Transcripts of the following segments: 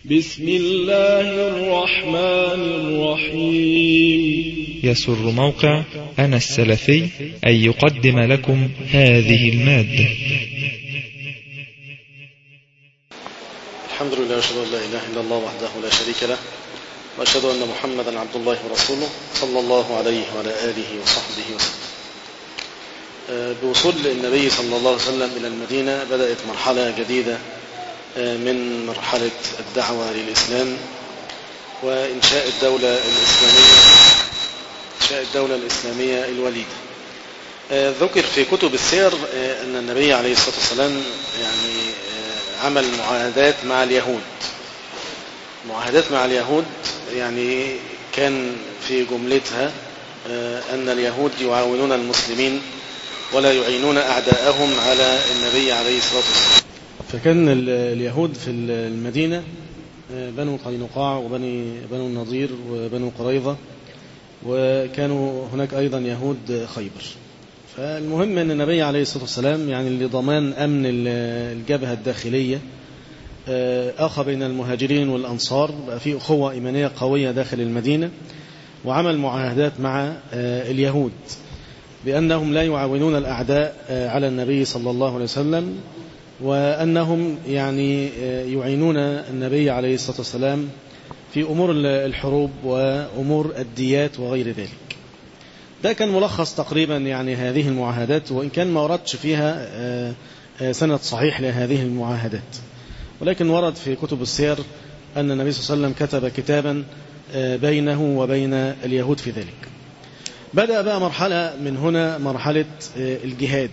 بسم الله الرحمن الرحيم يسر موقع أنا السلفي أن يقدم لكم هذه المادة الحمد لله واشهد ان لا اله الا الله وحده لا شريك له واشهد ان محمدا عبد الله ورسوله صلى الله عليه وعلى اله وصحبه وسلم آه، بوصول النبي صلى الله عليه وسلم الى المدينه بدات مرحله جديده آه، من مرحله الدعوه للاسلام وانشاء الدوله الاسلاميه انشاء الدوله الاسلاميه الوليده آه، ذكر في كتب السير آه، ان النبي عليه الصلاه والسلام يعني آه، عمل معاهدات مع اليهود معاهدات مع اليهود يعني كان في جملتها آه، أن اليهود يعاونون المسلمين ولا يعينون أعداءهم على النبي عليه الصلاة والسلام فكان ال- اليهود في ال- المدينة آه، بنو قينقاع وبني بنو النضير وبنو قريظة وكانوا هناك أيضا يهود خيبر فالمهم أن النبي عليه الصلاة والسلام يعني لضمان أمن ال- الجبهة الداخلية آه، أخى بين المهاجرين والأنصار بقى في أخوة إيمانية قوية داخل المدينة وعمل معاهدات مع آه، اليهود بأنهم لا يعاونون الأعداء آه، على النبي صلى الله عليه وسلم وأنهم يعني آه، يعينون النبي عليه الصلاة والسلام في أمور الحروب وأمور الديات وغير ذلك ده كان ملخص تقريبا يعني هذه المعاهدات وإن كان ما وردش فيها آه، آه، سند صحيح لهذه المعاهدات ولكن ورد في كتب السير أن النبي صلى الله عليه وسلم كتب كتابا آه، بينه وبين اليهود في ذلك بدأ بقى مرحلة من هنا مرحلة آه، الجهاد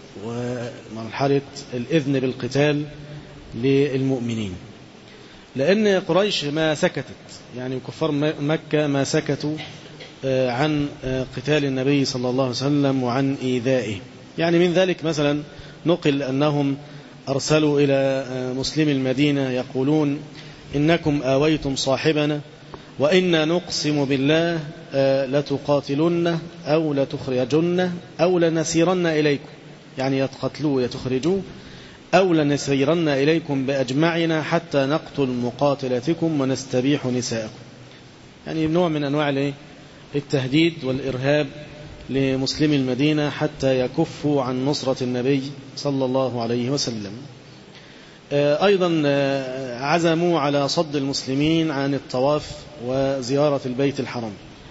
ومرحلة الإذن بالقتال للمؤمنين لأن قريش ما سكتت يعني كفار م- مكة ما سكتوا آه، عن آه، قتال النبي صلى الله عليه وسلم وعن إيذائه يعني من ذلك مثلا نقل أنهم أرسلوا إلى آه، مسلمي المدينة يقولون إنكم آويتم صاحبنا وإنا نقسم بالله آه، لتقاتلن أو لتخرجن أو لنسيرن إليكم يعني يتقتلوا يتخرجوا أو لنسيرن إليكم بأجمعنا حتى نقتل مقاتلتكم ونستبيح نساءكم يعني نوع من أنواع الإيه؟ التهديد والإرهاب لمسلمي المدينة حتى يكفوا عن نصرة النبي صلى الله عليه وسلم آه، أيضا آه، عزموا على صد المسلمين عن الطواف وزيارة البيت الحرام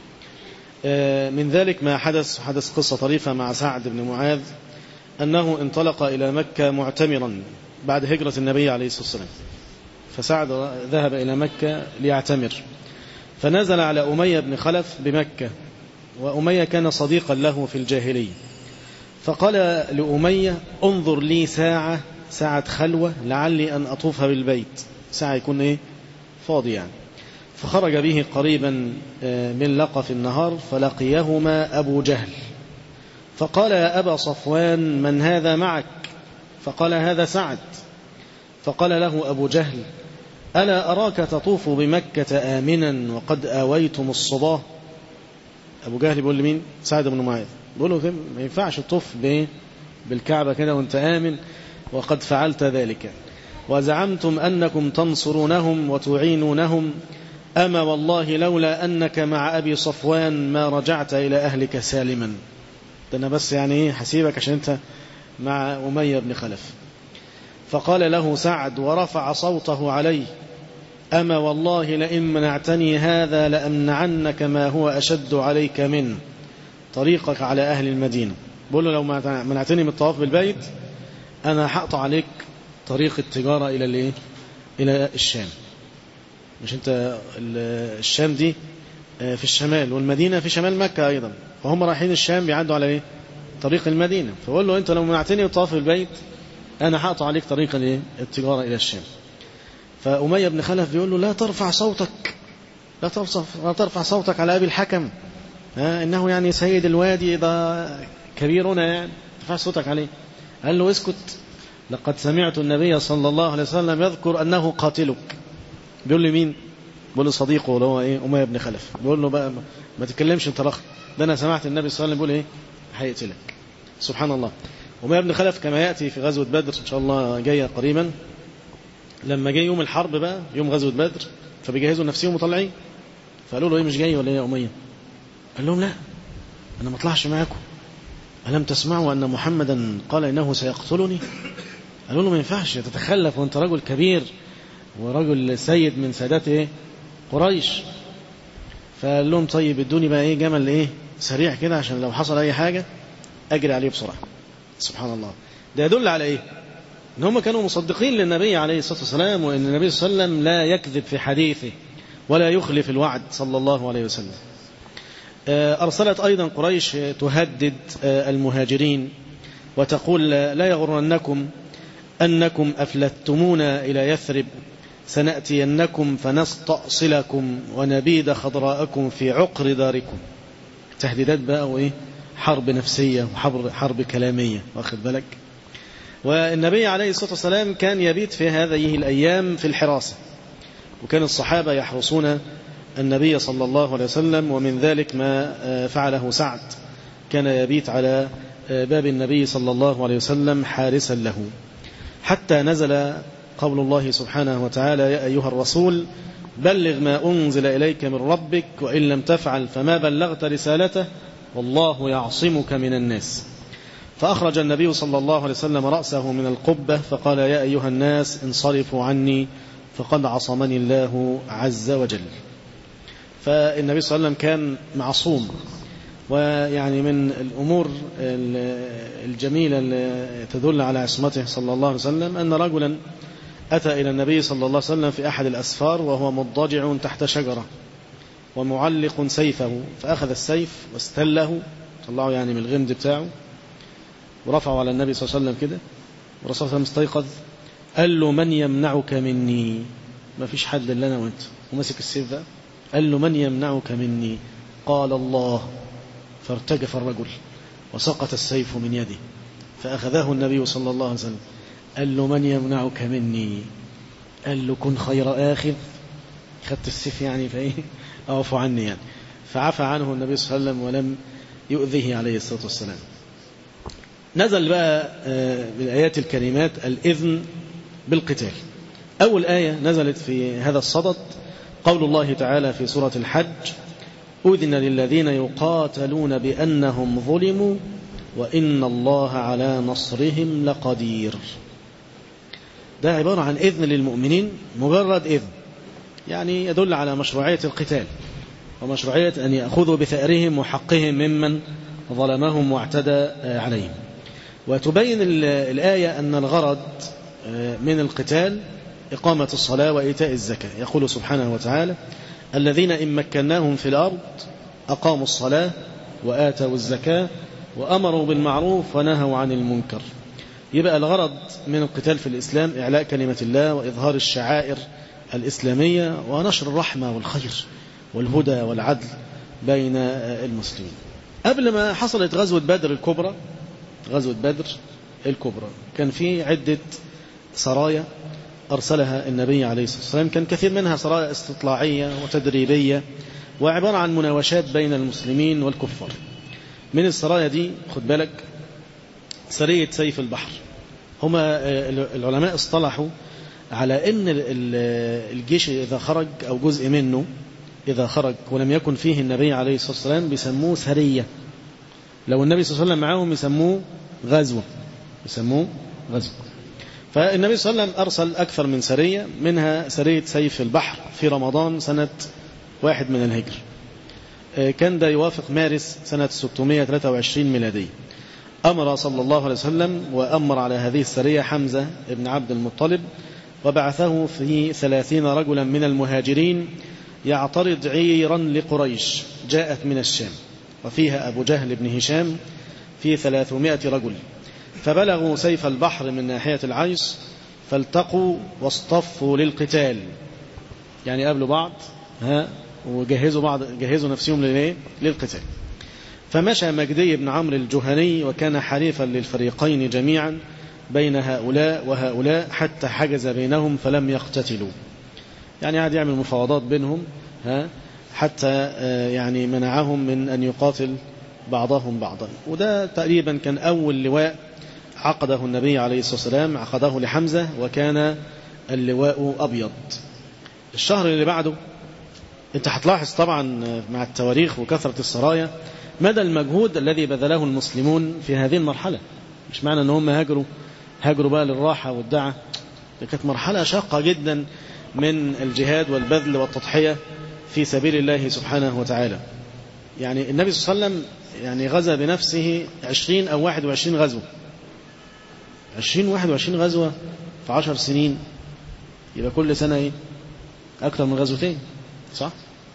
آه، من ذلك ما حدث حدث قصة طريفة مع سعد بن معاذ أنه انطلق إلى مكة معتمرا بعد هجرة النبي عليه الصلاة والسلام فسعد ذهب إلى مكة ليعتمر فنزل على أمية بن خلف بمكة وأمية كان صديقا له في الجاهلية فقال لأمية انظر لي ساعة ساعة خلوة لعلي أن أطوف بالبيت ساعة يكون إيه فاضي يعني فخرج به قريبا آه، من لقف النهار فلقيهما أبو جهل فقال يا أبا صفوان من هذا معك فقال هذا سعد فقال له أبو جهل ألا أراك تطوف بمكة آمنا وقد آويتم الصباه أبو جهل بيقول لمين سعد بن معاذ بيقول له كده ما ينفعش تطوف بإيه؟ بالكعبة كده وانت آمن وقد فعلت ذلك وزعمتم أنكم تنصرونهم وتعينونهم أما والله لولا أنك مع أبي صفوان ما رجعت إلى أهلك سالما ده أنا بس يعني إيه حسيبك عشان أنت مع أمية بن خلف فقال له سعد ورفع صوته عليه أما والله لئن منعتني هذا لأمنعنك ما هو أشد عليك منه طريقك على أهل المدينة بقول له لو منعتني من الطواف بالبيت أنا هقطع عليك طريق التجارة إلى الإيه؟ إلى الشام مش أنت ال- الشام دي آه، في الشمال والمدينة في شمال مكة أيضا فهم رايحين الشام بيعدوا على إيه؟ طريق المدينة فقول له أنت لو منعتني من الطواف بالبيت أنا هقطع عليك طريق الإيه؟ التجارة إلى الشام فأمية بن خلف بيقول له لا ترفع صوتك لا ترفع, لا ترفع صوتك على أبي الحكم ها إنه يعني سيد الوادي ده كبيرنا يعني ترفع صوتك عليه قال له اسكت لقد سمعت النبي صلى الله عليه وسلم يذكر أنه قاتلك بيقول لي مين بيقول له صديقه اللي هو ايه أمية بن خلف بيقول له بقى ما تتكلمش انت رخ ده انا سمعت النبي صلى الله عليه وسلم بيقول ايه هيقتلك سبحان الله أمية بن خلف كما يأتي في غزوة بدر إن شاء الله جاية قريبا لما جه يوم الحرب بقى يوم غزوة بدر فبيجهزوا نفسهم وطالعين فقالوا له ايه مش جاي ولا ايه يا أمية قال لهم لا أنا ما اطلعش معاكم ألم تسمعوا أن محمدا قال إنه سيقتلني قالوا له ما ينفعش تتخلف وانت رجل كبير ورجل سيد من سادات ايه قريش فقال لهم طيب ادوني بقى ايه جمل ايه سريع كده عشان لو حصل اي حاجة اجري عليه بسرعة سبحان الله ده يدل على ايه ان هم كانوا مصدقين للنبي عليه الصلاة والسلام وان النبي صلى الله عليه وسلم لا يكذب في حديثه ولا يخلف الوعد صلى الله عليه وسلم أرسلت أيضا قريش تهدد المهاجرين وتقول لا يغرنكم أنكم أفلتمونا إلى يثرب سنأتينكم فنستأصلكم ونبيد خضراءكم في عقر داركم تهديدات بقى وإيه حرب نفسية وحرب حرب كلامية واخد بالك والنبي عليه الصلاة والسلام كان يبيت في هذه الأيام في الحراسة وكان الصحابة يحرسون النبي صلى الله عليه وسلم ومن ذلك ما فعله سعد كان يبيت على باب النبي صلى الله عليه وسلم حارسا له حتى نزل قول الله سبحانه وتعالى يا أيها الرسول بلغ ما أنزل إليك من ربك وإن لم تفعل فما بلغت رسالته والله يعصمك من الناس فأخرج النبي صلى الله عليه وسلم رأسه من القبة فقال يا أيها الناس انصرفوا عني فقد عصمني الله عز وجل فالنبي صلى الله عليه وسلم كان معصوم ويعني من الأمور الجميلة التي تدل على عصمته صلى الله عليه وسلم أن رجلا أتى إلى النبي صلى الله عليه وسلم في أحد الأسفار وهو مضجع تحت شجرة ومعلق سيفه فأخذ السيف واستله طلعه يعني من الغمد بتاعه ورفعه على النبي صلى الله عليه وسلم كده والرسول صلى الله عليه وسلم استيقظ قال له من يمنعك مني ما فيش حد إلا أنا وأنت ومسك السيف بقى قال له من يمنعك مني قال الله فارتجف الرجل وسقط السيف من يده فأخذه النبي صلى الله عليه وسلم قال له من يمنعك مني قال له كن خير آخذ خدت السيف يعني فإيه أعفو عني يعني فعفى عنه النبي صلى الله عليه وسلم ولم يؤذيه عليه الصلاة والسلام نزل بقى بالآيات الكريمات الإذن بالقتال أول آية نزلت في هذا الصدد قول الله تعالى في سورة الحج أذن للذين يقاتلون بأنهم ظلموا وإن الله على نصرهم لقدير ده عبارة عن إذن للمؤمنين مجرد إذن يعني يدل على مشروعية القتال ومشروعية أن يأخذوا بثأرهم وحقهم ممن ظلمهم واعتدى عليهم وتبين الآية أن الغرض من القتال إقامة الصلاة وإيتاء الزكاة يقول سبحانه وتعالى الذين إن مكناهم في الأرض أقاموا الصلاة وآتوا الزكاة وأمروا بالمعروف ونهوا عن المنكر يبقى الغرض من القتال في الإسلام إعلاء كلمة الله وإظهار الشعائر الإسلامية ونشر الرحمة والخير والهدى والعدل بين المسلمين قبل ما حصلت غزوة بدر الكبرى غزوة بدر الكبرى كان في عدة سرايا أرسلها النبي عليه الصلاة والسلام كان كثير منها سرايا استطلاعية وتدريبية وعبارة عن مناوشات بين المسلمين والكفار من السرايا دي خد بالك سرية سيف البحر هما العلماء اصطلحوا على أن الجيش إذا خرج أو جزء منه إذا خرج ولم يكن فيه النبي عليه الصلاة والسلام بيسموه سرية لو النبي صلى الله عليه وسلم معاهم يسموه غزوة يسموه غزوة فالنبي صلى الله عليه وسلم أرسل أكثر من سرية منها سرية سيف البحر في رمضان سنة واحد من الهجر كان ده يوافق مارس سنة 623 ميلادية أمر صلى الله عليه وسلم وأمر على هذه السرية حمزة بن عبد المطلب وبعثه في ثلاثين رجلا من المهاجرين يعترض عيرا لقريش جاءت من الشام وفيها أبو جهل بن هشام في ثلاثمائة رجل فبلغوا سيف البحر من ناحية العيس فالتقوا واصطفوا للقتال يعني قابلوا بعض ها وجهزوا بعض جهزوا نفسهم للايه للقتال فمشى مجدي بن عمرو الجهني وكان حليفا للفريقين جميعا بين هؤلاء وهؤلاء حتى حجز بينهم فلم يقتتلوا يعني قاعد يعمل مفاوضات بينهم ها حتى يعني منعهم من أن يقاتل بعضهم بعضا وده تقريبا كان أول لواء عقده النبي عليه الصلاة والسلام عقده لحمزة وكان اللواء أبيض الشهر اللي بعده انت هتلاحظ طبعا مع التواريخ وكثرة السرايا مدى المجهود الذي بذله المسلمون في هذه المرحلة مش معنى ان هم هاجروا هاجروا بقى للراحة والدعة كانت مرحلة شاقة جدا من الجهاد والبذل والتضحية في سبيل الله سبحانه وتعالى يعني النبي صلى الله عليه وسلم يعني غزا بنفسه عشرين أو واحد وعشرين غزوة عشرين واحد وعشرين غزوة في عشر سنين يبقى كل سنة ايه أكثر من غزوتين صح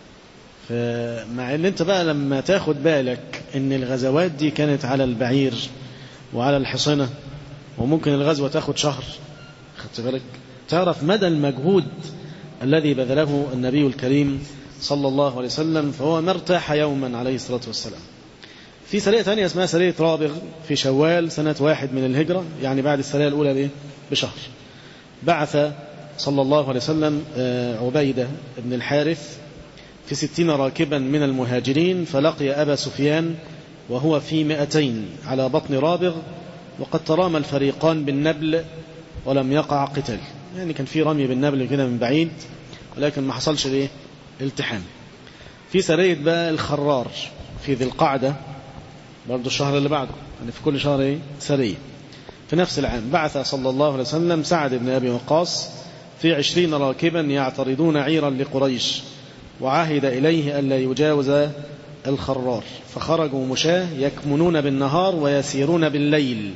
فمع ان انت بقى لما تاخد بالك ان الغزوات دي كانت على البعير وعلى الحصنة وممكن الغزوة تاخد شهر خدت بالك تعرف مدى المجهود الذي بذله النبي الكريم صلى الله عليه وسلم فهو ما ارتاح يوما عليه الصلاة والسلام في سرية ثانية اسمها سرية رابغ في شوال سنة واحد من الهجرة يعني بعد السرية الأولى بإيه؟ بشهر بعث صلى الله عليه وسلم عبيدة بن الحارث في ستين راكبا من المهاجرين فلقي أبا سفيان وهو في مئتين على بطن رابغ وقد ترامى الفريقان بالنبل ولم يقع قتال يعني كان في رمي بالنبل كده من بعيد ولكن ما حصلش ليه التحام في سرية بقى الخرار في ذي القعدة برضو الشهر اللي بعده يعني في كل شهر ايه سرية في نفس العام بعث صلى الله عليه وسلم سعد بن أبي وقاص في عشرين راكبا يعترضون عيرا لقريش وعهد إليه ألا يجاوز الخرار فخرجوا مشاه يكمنون بالنهار ويسيرون بالليل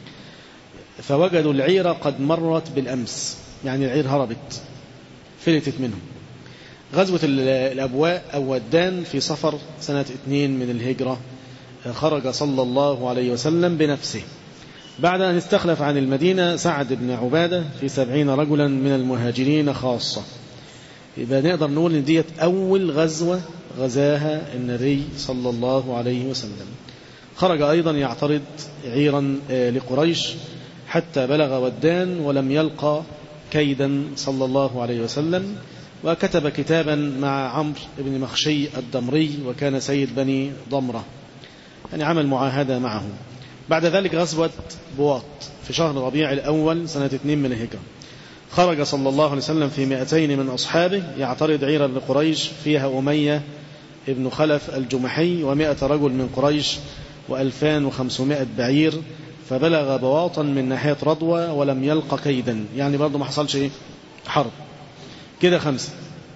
فوجدوا العير قد مرت بالأمس يعني العير هربت فلتت منهم غزوة الأبواء أو ودان في صفر سنة اثنين من الهجرة خرج صلى الله عليه وسلم بنفسه بعد أن استخلف عن المدينة سعد بن عبادة في سبعين رجلا من المهاجرين خاصة يبقى نقدر نقول ان ديت أول غزوة غزاها النبي صلى الله عليه وسلم خرج أيضا يعترض عيرا لقريش حتى بلغ ودان ولم يلقى كيدا صلى الله عليه وسلم وكتب كتابا مع عمرو بن مخشي الدمري وكان سيد بني ضمرة يعني عمل معاهدة معه بعد ذلك غزوة بواط في شهر ربيع الأول سنة اثنين من الهجرة خرج صلى الله عليه وسلم في مئتين من أصحابه يعترض عيرا لقريش فيها أمية ابن خلف الجمحي ومائة رجل من قريش وألفان وخمسمائة بعير فبلغ بواطا من ناحية رضوى ولم يلق كيدا يعني برضه ما حصلش ايه حرب كده خمسة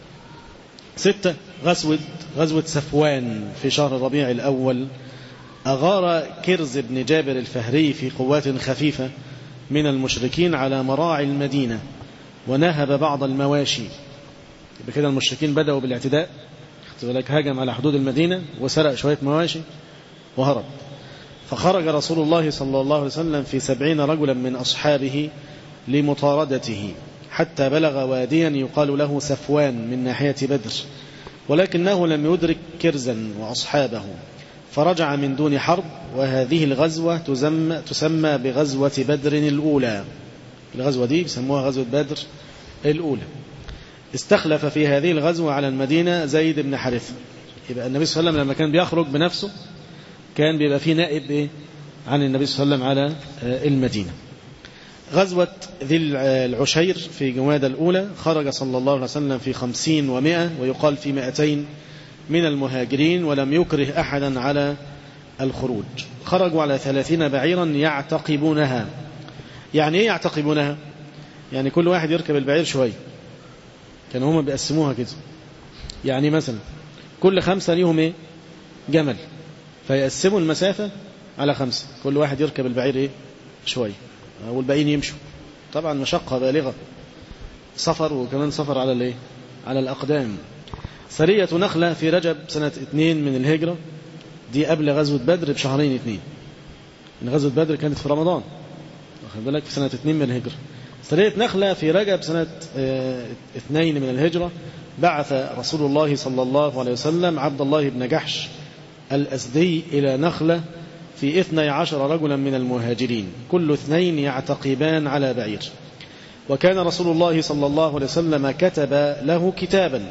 ستة غزوة غزوة سفوان في شهر ربيع الأول أغار كرز بن جابر الفهري في قوات خفيفة من المشركين على مراعي المدينة ونهب بعض المواشي بكده المشركين بدأوا بالاعتداء لك هاجم على حدود المدينة وسرق شوية مواشي وهرب فخرج رسول الله صلى الله عليه وسلم في سبعين رجلا من أصحابه لمطاردته حتى بلغ واديا يقال له سفوان من ناحية بدر ولكنه لم يدرك كرزا وأصحابه فرجع من دون حرب وهذه الغزوة تسمى, تسمى بغزوة بدر الأولى الغزوة دي بيسموها غزوة بدر الأولى استخلف في هذه الغزوة على المدينة زيد بن حارثة يبقى النبي صلى الله عليه وسلم لما كان بيخرج بنفسه كان بيبقى فيه نائب إيه عن النبي صلى الله عليه وسلم على المدينة غزوة ذي العشير في جمادى الأولى خرج صلى الله عليه وسلم في خمسين ومائة ويقال في مائتين من المهاجرين ولم يكره أحدا على الخروج خرجوا على ثلاثين بعيرا يعتقبونها يعني ايه يعتقبونها يعني كل واحد يركب البعير شوية كانوا هم بيقسموها كده يعني مثلا كل خمسة ليهم ايه جمل فيقسموا المسافة على خمسة كل واحد يركب البعير ايه شوية والباقيين يمشوا طبعا مشقة بالغة سفر وكمان سفر على الايه على الأقدام سرية نخلة في رجب سنة اثنين من الهجرة دي قبل غزوة بدر بشهرين اثنين ان غزوة بدر كانت في رمضان واخد بالك في سنة اثنين من الهجرة سرية نخلة في رجب سنة اثنين من الهجرة بعث رسول الله صلى الله عليه وسلم عبد الله بن جحش الأسدي إلى نخلة في اثني عشر رجلا من المهاجرين كل اثنين يعتقبان على بعير وكان رسول الله صلى الله عليه وسلم كتب له كتابا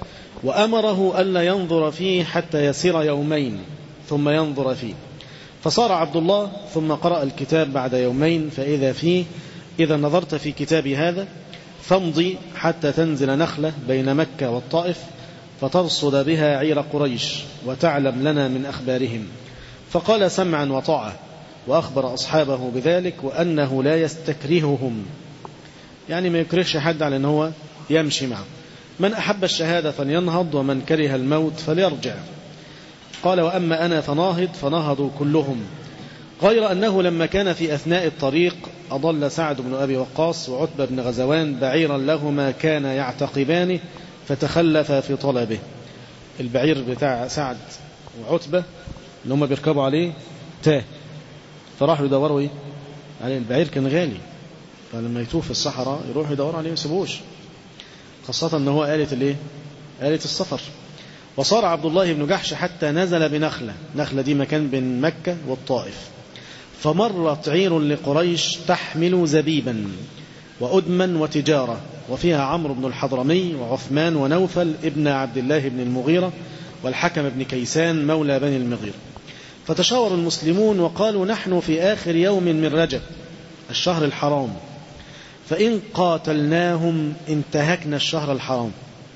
وأمره ألا ينظر فيه حتى يسير يومين ثم ينظر فيه فصار عبد الله ثم قرأ الكتاب بعد يومين فإذا فيه إذا نظرت في كتابي هذا فامضي حتى تنزل نخلة بين مكة والطائف فترصد بها عير قريش وتعلم لنا من أخبارهم فقال سمعا وطاعة وأخبر أصحابه بذلك وأنه لا يستكرههم يعني ما يكرهش حد على أنه يمشي معه من أحب الشهادة فلينهض ومن كره الموت فليرجع قال وأما أنا فناهض فنهضوا كلهم غير أنه لما كان في أثناء الطريق أضل سعد بن أبي وقاص وعتبة بن غزوان بعيرا لهما كان يعتقبانه فتخلف في طلبه البعير بتاع سعد وعتبة اللي هم بيركبوا عليه تاه فراحوا يدوروا ايه عليه البعير كان غالي فلما يتوه في الصحراء يروحوا يدوروا عليه ويسيبوش خاصة ان هو آلة الايه آلة السفر وصار عبد الله بن جحش حتى نزل بنخلة نخلة دي مكان بين مكة والطائف فمرت عير لقريش تحمل زبيبا وأدما وتجارة وفيها عمرو بن الحضرمي وعثمان ونوفل ابن عبد الله بن المغيرة والحكم بن كيسان مولى بني المغيرة فتشاور المسلمون وقالوا نحن في آخر يوم من رجب الشهر الحرام فإن قاتلناهم انتهكنا الشهر الحرام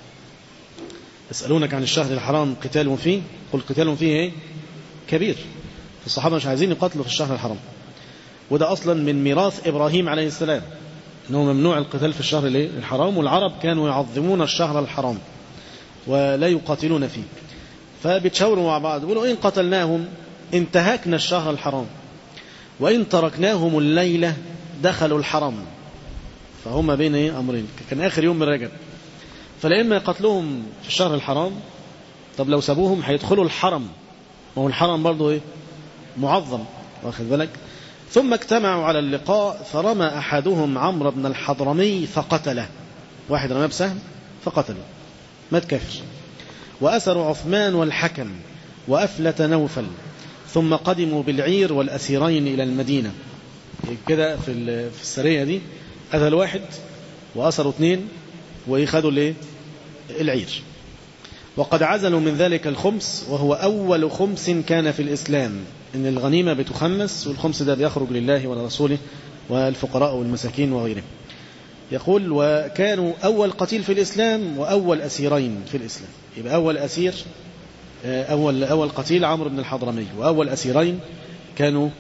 يسألونك عن الشهر الحرام قتال فيه قل قتال فيه ايه كبير الصحابة مش عايزين يقاتلوا في الشهر الحرام وده أصلا من ميراث إبراهيم عليه السلام أنه ممنوع القتال في الشهر الحرام والعرب كانوا يعظمون الشهر الحرام ولا يقاتلون فيه فبتشاوروا مع بعض يقولوا إن قتلناهم انتهكنا الشهر الحرام وإن تركناهم الليلة دخلوا الحرم فهم بين ايه أمرين كان آخر يوم من رجب فلإما يقتلوهم في الشهر الحرام طب لو سابوهم هيدخلوا الحرم وهو الحرم برضه ايه معظم واخد بالك ثم اجتمعوا على اللقاء فرمى أحدهم عمرو بن الحضرمي فقتله واحد رماه بسهم فقتله مات كافر وأسروا عثمان والحكم وأفلة نوفل ثم قدموا بالعير والأسيرين إلى المدينة كده في في السرية دي أتى الواحد وأسروا اثنين ويخدوا الايه العير وقد عزلوا من ذلك الخمس وهو أول خمس كان في الإسلام إن الغنيمة بتخمس والخمس ده بيخرج لله ولرسوله والفقراء والمساكين وغيرهم يقول وكانوا أول قتيل في الإسلام وأول أسيرين في الإسلام يبقى أول أسير أول أول قتيل عمرو بن الحضرمي وأول أسيرين كانوا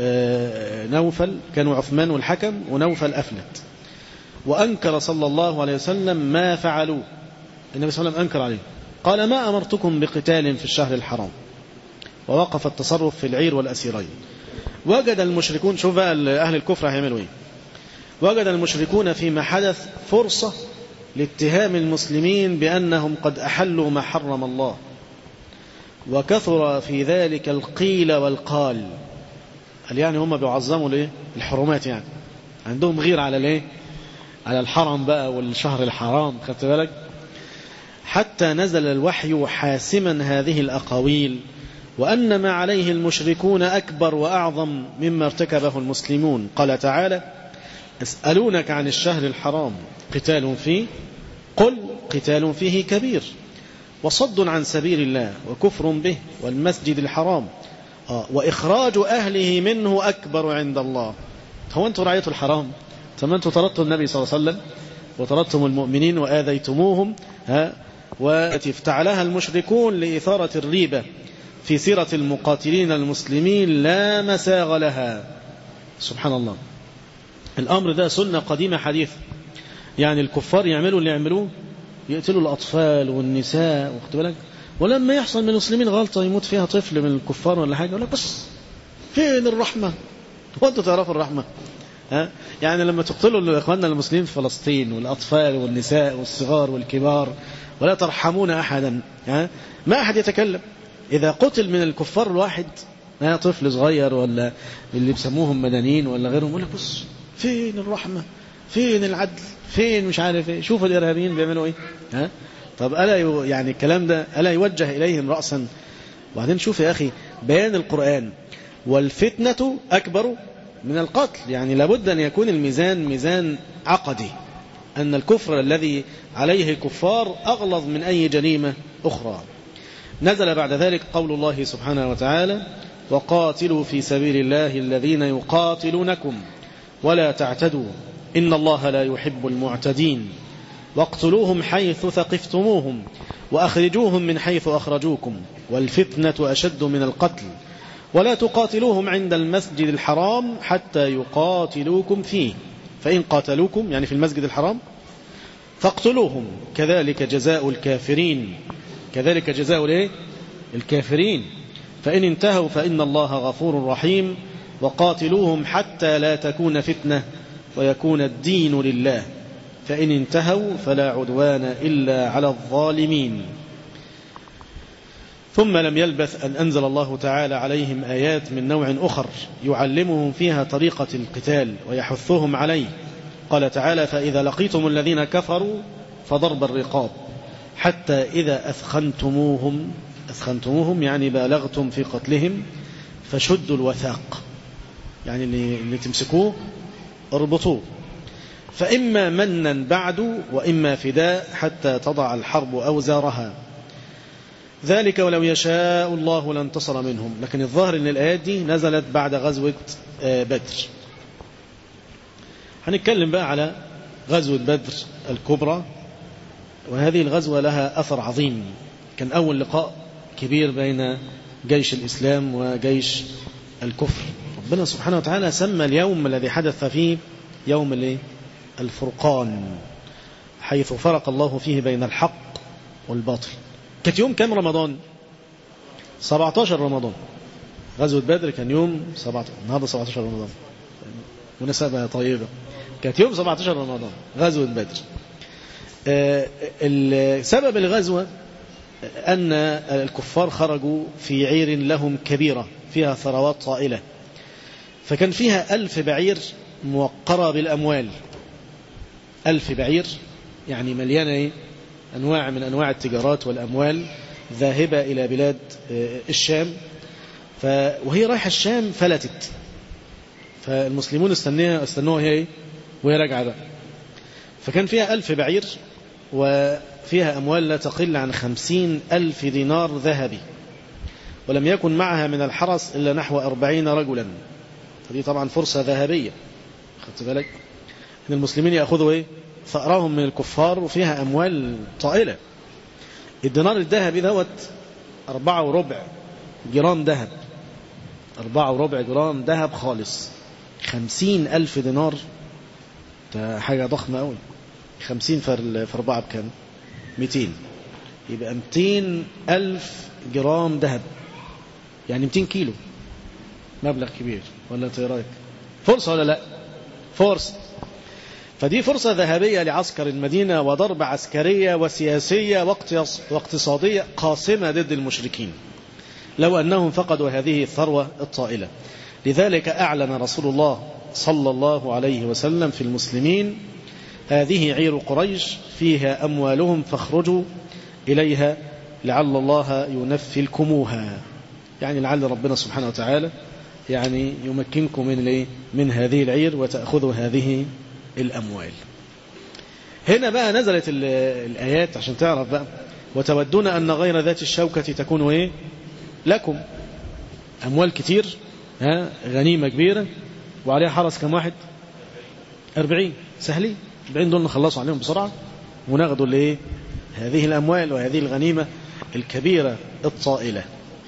نوفل كانوا عثمان والحكم ونوفل أفلت وأنكر صلى الله عليه وسلم ما فعلوا النبي صلى الله عليه وسلم أنكر عليه قال ما أمرتكم بقتال في الشهر الحرام ووقف التصرف في العير والأسيرين وجد المشركون شوف بقى أهل الكفر هيعملوا إيه وجد المشركون فيما حدث فرصة لاتهام المسلمين بأنهم قد أحلوا ما حرم الله وكثر في ذلك القيل والقال قال يعني هم بيعظموا الايه الحرمات يعني عندهم غير على الايه على الحرم بقى والشهر الحرام خدت بالك حتى نزل الوحي حاسما هذه الأقاويل وأن ما عليه المشركون أكبر وأعظم مما ارتكبه المسلمون قال تعالى يسألونك عن الشهر الحرام قتال فيه قل قتال فيه كبير وصد عن سبيل الله وكفر به والمسجد الحرام وإخراج أهله منه أكبر عند الله هو أنتم رعيتوا الحرام ثم أنتم طردتم النبي صلى الله عليه وسلم وطردتم المؤمنين وآذيتموهم ها والتي افتعلها المشركون لإثارة الريبة في سيرة المقاتلين المسلمين لا مساغ لها سبحان الله الأمر ده سنة قديمة حديثة يعني الكفار يعملوا اللي يعملوه يقتلوا الأطفال والنساء واخد بالك ولما يحصل من المسلمين غلطة يموت فيها طفل من الكفار ولا حاجة يقول لك بس فين الرحمة هو أنتوا تعرفوا الرحمة ها؟ يعني لما تقتلوا إخواننا المسلمين في فلسطين والأطفال والنساء والصغار والكبار ولا ترحمون أحدا ها؟ ما أحد يتكلم إذا قتل من الكفار الواحد ها طفل صغير ولا اللي بيسموهم مدنيين ولا غيرهم يقول لك بص فين الرحمة فين العدل فين مش عارف ايه شوفوا الإرهابيين بيعملوا ايه ها طب ألا يعني الكلام ده ألا يوجه إليهم رأسا وبعدين شوف يا أخي بيان القرآن والفتنة أكبر من القتل يعني لابد أن يكون الميزان ميزان عقدي أن الكفر الذي عليه الكفار أغلظ من أي جريمة أخرى نزل بعد ذلك قول الله سبحانه وتعالى وقاتلوا في سبيل الله الذين يقاتلونكم ولا تعتدوا إن الله لا يحب المعتدين واقتلوهم حيث ثقفتموهم وأخرجوهم من حيث أخرجوكم والفتنة أشد من القتل ولا تقاتلوهم عند المسجد الحرام حتى يقاتلوكم فيه فإن قاتلوكم يعني في المسجد الحرام فاقتلوهم كذلك جزاء الكافرين كذلك جزاء الايه الكافرين فإن انتهوا فإن الله غفور رحيم وقاتلوهم حتى لا تكون فتنة ويكون الدين لله فإن انتهوا فلا عدوان إلا على الظالمين ثم لم يلبث أن أنزل الله تعالى عليهم آيات من نوع أخر يعلمهم فيها طريقة القتال ويحثهم عليه قال تعالى فإذا لقيتم الذين كفروا فضرب الرقاب حتى إذا أثخنتموهم أثخنتموهم يعني بالغتم في قتلهم فشدوا الوثاق يعني اللي, اللي تمسكوه اربطوه فإما منا بعد وإما فداء حتى تضع الحرب أوزارها ذلك ولو يشاء الله لانتصر منهم لكن الظاهر أن الآيات دي نزلت بعد غزوة بدر هنتكلم بقى على غزوة بدر الكبرى وهذه الغزوة لها أثر عظيم كان أول لقاء كبير بين جيش الإسلام وجيش الكفر ربنا سبحانه وتعالى سمى اليوم الذي حدث فيه يوم الفرقان حيث فرق الله فيه بين الحق والباطل كانت يوم كام رمضان 17 رمضان غزوة بدر كان يوم 17 النهارده 17 رمضان مناسبة طيبة كانت يوم 17 رمضان غزوة بدر سبب الغزوة أن الكفار خرجوا في عير لهم كبيرة فيها ثروات طائلة فكان فيها ألف بعير موقرة بالأموال ألف بعير يعني مليانة أنواع من أنواع التجارات والأموال ذاهبة إلى بلاد الشام ف... وهي رايحة الشام فلتت فالمسلمون استنوها استنوها هي وهي راجعة بقى فكان فيها ألف بعير وفيها أموال لا تقل عن خمسين ألف دينار ذهبي ولم يكن معها من الحرس إلا نحو أربعين رجلا فدي طبعا فرصة ذهبية خدت بالك إن المسلمين يأخذوا إيه ثأرهم من الكفار وفيها أموال طائلة الدينار الذهبي دوت أربعة وربع جرام ذهب أربعة وربع جرام ذهب خالص خمسين ألف دينار ده حاجة ضخمة أوي خمسين في أربعة بكام ميتين يبقى ميتين ألف جرام ذهب يعني ميتين كيلو مبلغ كبير ولا انت رايك فرصة ولا لا فرصة فدي فرصة ذهبية لعسكر المدينة وضربة عسكرية وسياسية واقتصادية قاصمة ضد المشركين لو أنهم فقدوا هذه الثروة الطائلة لذلك أعلن رسول الله صلى الله عليه وسلم في المسلمين هذه عير قريش فيها أموالهم فاخرجوا إليها لعل الله ينفلكموها يعني لعل ربنا سبحانه وتعالى يعني يمكنكم من من هذه العير وتأخذوا هذه الأموال هنا بقى نزلت الآيات عشان تعرف بقى وتودون أن غير ذات الشوكة تكون إيه لكم أموال كتير ها غنيمة كبيرة وعليها حرس كم واحد أربعين سهلين أربعين دول نخلصوا عليهم بسرعة وناخدوا لإيه هذه الأموال وهذه الغنيمة الكبيرة الطائلة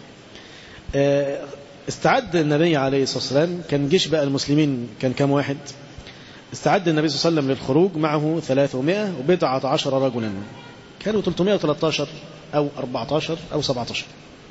استعد النبي عليه الصلاة والسلام كان جيش بقى المسلمين كان كم واحد استعد النبي صلى الله عليه وسلم للخروج معه 300 وبضعة عشر رجلا كانوا 313 أو 14 أو 17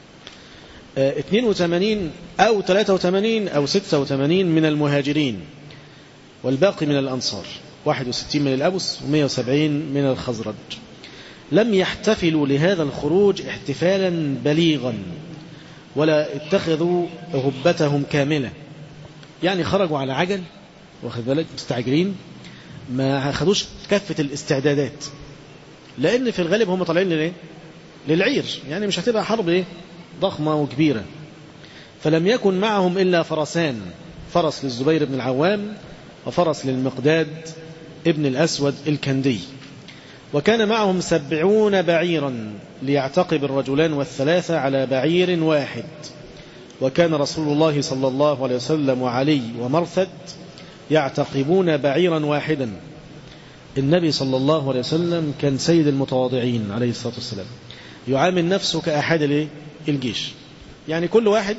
82 أو 83 أو 86 من المهاجرين والباقي من الأنصار 61 من الأبس و170 من الخزرج لم يحتفلوا لهذا الخروج احتفالا بليغا ولا اتخذوا هبتهم كاملة يعني خرجوا على عجل واخد بالك مستعجلين ما خدوش كافة الاستعدادات لأن في الغالب هم طالعين للإيه؟ للعير يعني مش هتبقى حرب إيه؟ ضخمة وكبيرة فلم يكن معهم إلا فرسان فرس للزبير بن العوام وفرس للمقداد ابن الأسود الكندي وكان معهم سبعون بعيرا ليعتقب الرجلان والثلاثة على بعير واحد وكان رسول الله صلى الله عليه وسلم وعلي ومرثد يعتقبون بعيرا واحدا النبي صلى الله عليه وسلم كان سيد المتواضعين عليه الصلاة والسلام يعامل نفسه كأحد الجيش يعني كل واحد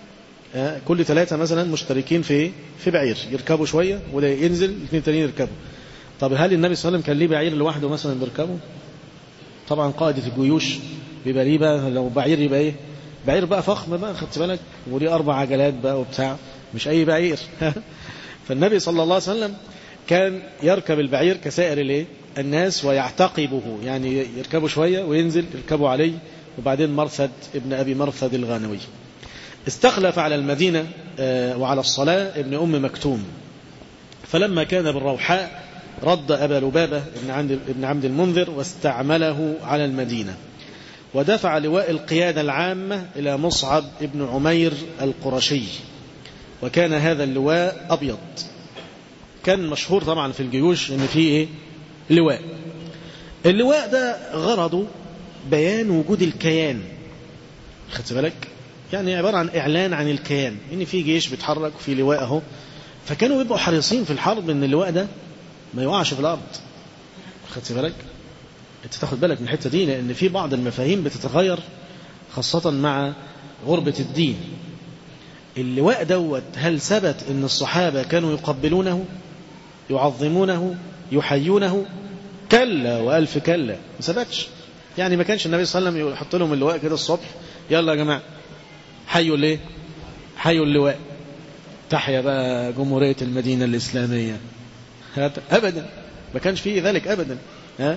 كل ثلاثة مثلا مشتركين في في بعير يركبوا شوية وده ينزل الاثنين تانيين يركبوا طب هل النبي صلى الله عليه وسلم كان ليه بعير لوحده مثلا بيركبه طبعا قائدة الجيوش بيبقى ليه بقى لو بعير يبقى ايه بعير بقى فخم بقى خدت بالك وليه أربع عجلات بقى وبتاع مش أي بعير فالنبي صلى الله عليه وسلم كان يركب البعير كسائر الايه الناس ويعتقبه يعني يركبوا شوية وينزل يركبوا عليه وبعدين مرثد ابن أبي مرثد الغانوي استخلف على المدينة وعلى الصلاة ابن أم مكتوم فلما كان بالروحاء رد أبا لبابة ابن عبد, ابن عبد المنذر واستعمله على المدينة ودفع لواء القيادة العامة إلى مصعب ابن عمير القرشي وكان هذا اللواء أبيض كان مشهور طبعا في الجيوش ان فيه ايه لواء اللواء ده غرضه بيان وجود الكيان خدت بالك يعني عبارة عن إعلان عن الكيان إن في جيش بيتحرك وفي لواء أهو فكانوا بيبقوا حريصين في الحرب إن اللواء ده ما يوقعش في الأرض خدت بالك أنت تاخد بالك من الحتة دي لأن في بعض المفاهيم بتتغير خاصة مع غربة الدين اللواء دوت هل ثبت أن الصحابة كانوا يقبلونه يعظمونه يحيونه كلا وألف كلا ما ثبتش يعني ما كانش النبي صلى الله عليه وسلم يحط لهم اللواء كده الصبح يلا يا جماعة حيوا ليه حيوا اللواء تحيا بقى جمهورية المدينة الإسلامية أبدا ما كانش فيه ذلك أبدا ها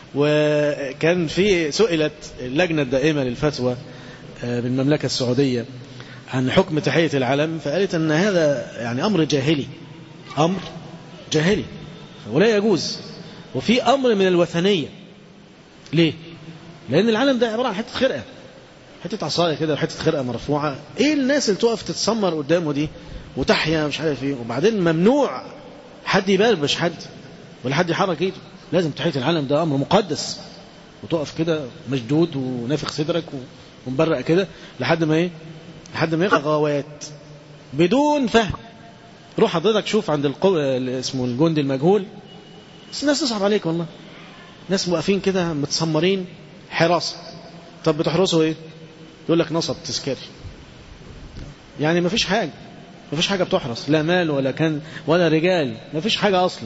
وكان في سئلت اللجنة الدائمة للفتوى بالمملكة السعودية عن حكم تحية العلم فقالت أن هذا يعني أمر جاهلي أمر جاهلي ولا يجوز وفي أمر من الوثنية ليه؟ لأن العلم ده عبارة عن حتة خرقة حتة عصاية كده وحتة خرقة مرفوعة ايه الناس اللي تقف تتسمر قدامه دي وتحيا مش عارف ايه وبعدين ممنوع حد يبربش حد ولا حد يحرك ايده لازم تحية العلم ده امر مقدس وتقف كده مشدود ونافخ صدرك ومبرق كده لحد ما ايه لحد ما يقع غاوات بدون فهم روح حضرتك شوف عند القو... اسمه الجندي المجهول بس الناس تصعب عليك والله ناس واقفين كده متسمرين حراسة طب بتحرسوا ايه يقول لك نصب تذكاري يعني ما فيش حاجة ما فيش حاجة بتحرس لا مال ولا كان ولا رجال ما فيش حاجة أصلا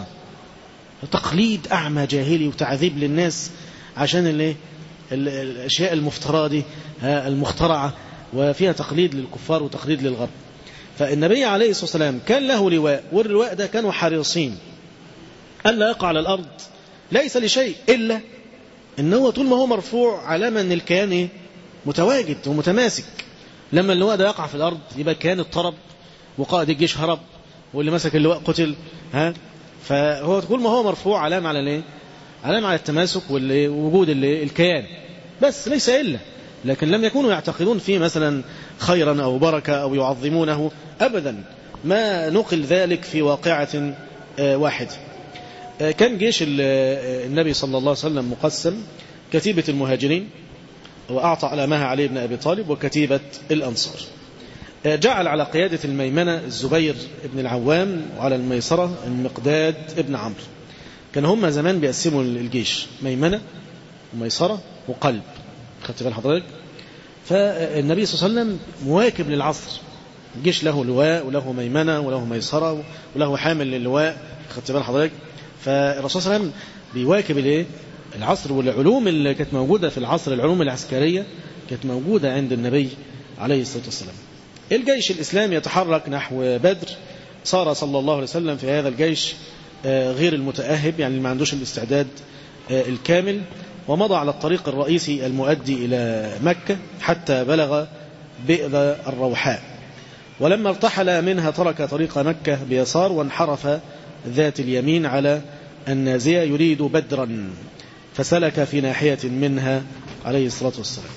تقليد أعمى جاهلي وتعذيب للناس عشان الايه الأشياء المفترى دي المخترعة وفيها تقليد للكفار وتقليد للغرب فالنبي عليه الصلاة والسلام كان له لواء واللواء ده كانوا حريصين ألا يقع على الأرض ليس لشيء إلا إن هو طول ما هو مرفوع علامة أن الكيان إيه؟ متواجد ومتماسك لما اللواء ده يقع في الأرض يبقى الكيان اضطرب وقائد الجيش هرب واللي مسك اللواء قتل ها فهو طول ما هو مرفوع علامة على الايه علامة على التماسك ووجود الكيان بس ليس إلا لكن لم يكونوا يعتقدون فيه مثلا خيرا أو بركة أو يعظمونه أبدا ما نقل ذلك في واقعة واحدة كان جيش النبي صلى الله عليه وسلم مقسم كتيبة المهاجرين وأعطى علامها علي بن أبي طالب وكتيبة الأنصار جعل على قيادة الميمنة الزبير بن العوام وعلى الميسرة المقداد ابن عمرو كان هم زمان بيقسموا الجيش ميمنة وميسرة وقلب خدت بال حضرتك فالنبي صلى الله عليه وسلم مواكب للعصر الجيش له لواء وله ميمنة وله ميسرة وله حامل للواء خدت بال حضرتك فالرسول صلى الله عليه وسلم بيواكب الايه العصر والعلوم اللي كانت موجودة في العصر العلوم العسكرية كانت موجودة عند النبي عليه الصلاة والسلام الجيش الإسلامي يتحرك نحو بدر صار صلى الله عليه وسلم في هذا الجيش غير المتأهب يعني ما عندوش الاستعداد الكامل ومضى على الطريق الرئيسي المؤدي إلى مكة حتى بلغ بئر الروحاء ولما ارتحل منها ترك طريق مكة بيسار وانحرف ذات اليمين على النازية يريد بدرا فسلك في ناحية منها عليه الصلاة والسلام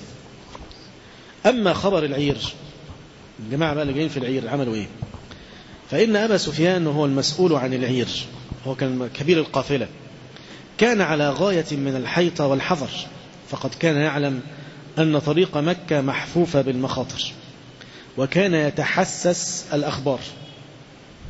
أما خبر العير الجماعة بقى اللي جايين في العير عملوا إيه فإن أبا سفيان هو المسؤول عن العير هو كان كبير القافلة كان على غاية من الحيطة والحذر فقد كان يعلم أن طريق مكة محفوفة بالمخاطر وكان يتحسس الأخبار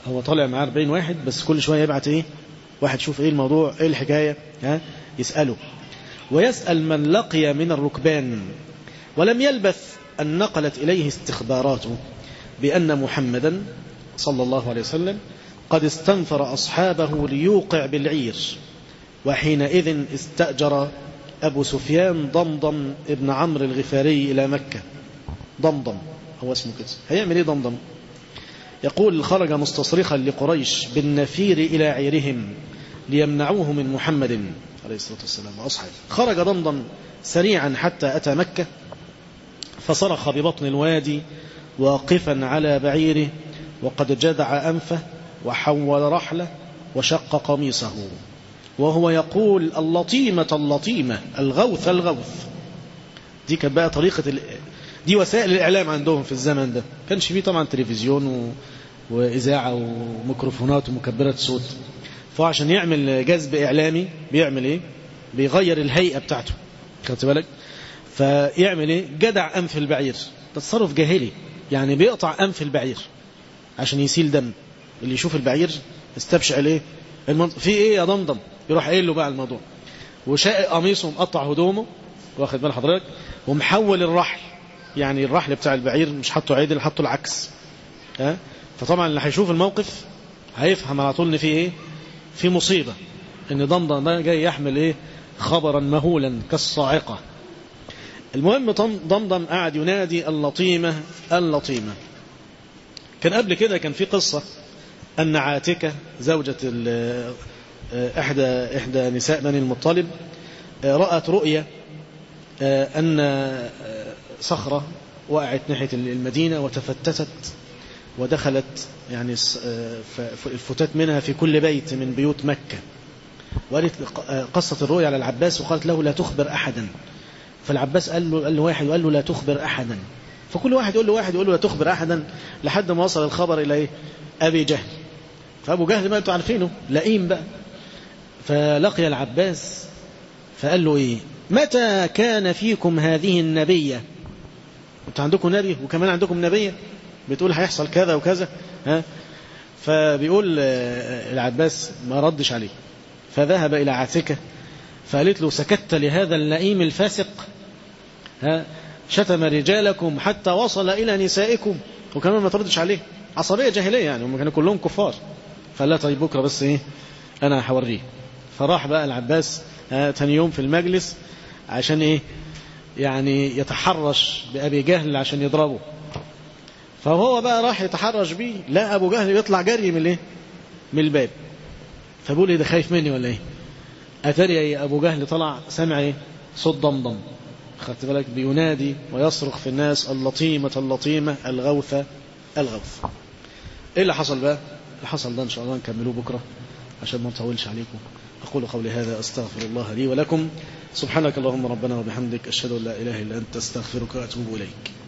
هو طالع معاه 40 واحد بس كل شوية يبعت ايه واحد شوف ايه الموضوع ايه الحكاية ها يسأله ويسأل من لقي من الركبان ولم يلبث أن نقلت إليه استخباراته بأن محمدا صلى الله عليه وسلم قد استنفر أصحابه ليوقع بالعير وحينئذ استأجر أبو سفيان ضمضم ابن عمرو الغفاري إلى مكة ضمضم هو اسمه كده هيعمل ايه ضمضم يقول خرج مستصرخا لقريش بالنفير إلى عيرهم ليمنعوه من محمد عليه الصلاة والسلام وأصحابه خرج ضمضم سريعا حتى أتى مكة فصرخ ببطن الوادي واقفا على بعيره وقد جدع أنفه وحول رحله وشق قميصه وهو يقول اللطيمة اللطيمة الغوث الغوث دي كانت بقى طريقة ال... دي وسائل الإعلام عندهم في الزمن ده كانش فيه طبعا تلفزيون و... وإذاعة وميكروفونات ومكبرات صوت فعشان يعمل جذب إعلامي بيعمل إيه بيغير الهيئة بتاعته خدت بالك فيعمل إيه جدع أنف البعير تصرف جاهلي يعني بيقطع أنف البعير عشان يسيل دم اللي يشوف البعير استبشع ليه المنط... في ايه يا ضمضم يروح قايل له بقى الموضوع وشاق قميصه ومقطع هدومه واخد بال حضرتك ومحول الرحل يعني الرحل بتاع البعير مش حاطه عدل حاطه العكس ها فطبعا اللي هيشوف الموقف هيفهم على طول ان في ايه في مصيبه ان ضمضم ده جاي يحمل ايه خبرا مهولا كالصاعقه المهم ضمضم قاعد ينادي اللطيمه اللطيمه كان قبل كده كان في قصه أن عاتكة زوجة إحدى, إحدى نساء بني المطلب رأت رؤية أن صخرة وقعت ناحية المدينة وتفتتت ودخلت يعني الفتات منها في كل بيت من بيوت مكة وقالت قصة الرؤيا على العباس وقالت له لا تخبر أحدا فالعباس قال له, قال له واحد وقال له لا تخبر أحدا فكل واحد يقول له واحد يقول له لا تخبر أحدا لحد ما وصل الخبر إلى أبي جهل فأبو جهل ما أنتوا عارفينه لئيم بقى فلقي العباس فقال له إيه متى كان فيكم هذه النبية أنتوا عندكم نبي وكمان عندكم نبية بتقول هيحصل كذا وكذا ها فبيقول العباس ما ردش عليه فذهب إلى عاتكة فقالت له سكت لهذا اللئيم الفاسق ها شتم رجالكم حتى وصل إلى نسائكم وكمان ما تردش عليه عصبية جاهلية يعني هم كانوا كلهم كفار فقال لها طيب بكرة بس ايه انا هوريه فراح بقى العباس آه تاني يوم في المجلس عشان ايه يعني يتحرش بأبي جهل عشان يضربه فهو بقى راح يتحرش بيه لا أبو جهل يطلع جري من الايه من الباب فبقول ايه ده خايف مني ولا ايه أتري ايه أبو جهل طلع سمع ايه صوت ضمضم خدت بالك بينادي ويصرخ في الناس اللطيمة اللطيمة الغوثة الغوث ايه اللي حصل بقى اللي حصل ده ان شاء الله نكملوه بكرة عشان ما نطولش عليكم أقول قولي هذا أستغفر الله لي ولكم سبحانك اللهم ربنا وبحمدك أشهد أن لا إله إلا أنت أستغفرك وأتوب إليك